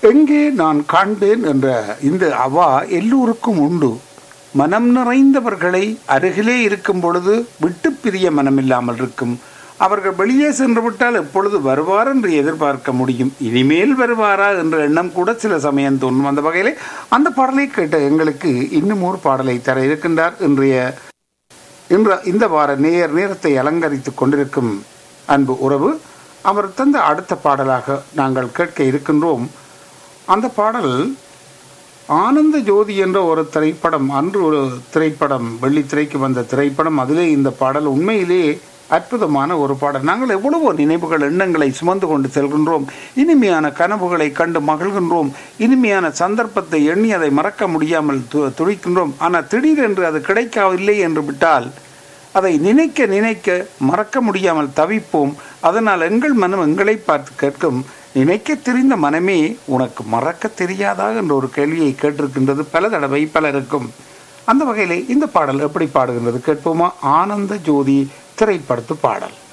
எங்கே நான் காண்பேன் என்ற இந்த அவா எல்லோருக்கும் உண்டு மனம் நிறைந்தவர்களை அருகிலே இருக்கும் பொழுது விட்டு பிரிய மனமில்லாமல் இருக்கும் அவர்கள் வெளியே சென்று விட்டால் எப்பொழுது வருவார் என்று எதிர்பார்க்க முடியும் இனிமேல் வருவாரா என்ற எண்ணம் கூட சில சமயம் தோன்றும் அந்த வகையிலே அந்த பாடலை கேட்ட எங்களுக்கு இன்னும் ஒரு பாடலை தர இருக்கின்றார் இன்றைய இன்ற இந்த வார நேர் நேரத்தை அலங்கரித்துக் கொண்டிருக்கும் அன்பு உறவு அவர் தந்த அடுத்த பாடலாக நாங்கள் கேட்க இருக்கின்றோம் அந்த பாடல் ஆனந்த ஜோதி என்ற ஒரு திரைப்படம் அன்று ஒரு திரைப்படம் வெள்ளித்திரைக்கு வந்த திரைப்படம் அதிலே இந்த பாடல் உண்மையிலே அற்புதமான ஒரு பாடல் நாங்கள் எவ்வளவோ நினைவுகள் எண்ணங்களை சுமந்து கொண்டு செல்கின்றோம் இனிமையான கனவுகளை கண்டு மகிழ்கின்றோம் இனிமையான சந்தர்ப்பத்தை எண்ணி அதை மறக்க முடியாமல் து துடிக்கின்றோம் ஆனால் திடீரென்று அது கிடைக்கவில்லை என்று விட்டால் அதை நினைக்க நினைக்க மறக்க முடியாமல் தவிப்போம் அதனால் எங்கள் மனம் எங்களை பார்த்து கேட்கும் நினைக்க தெரிந்த மனமே உனக்கு மறக்க தெரியாதா என்ற ஒரு கேள்வியை கேட்டிருக்கின்றது பல தடவை பலருக்கும் அந்த வகையிலே இந்த பாடல் எப்படி பாடுகின்றது கேட்போமா ஆனந்த ஜோதி திரைப்படத்து பாடல்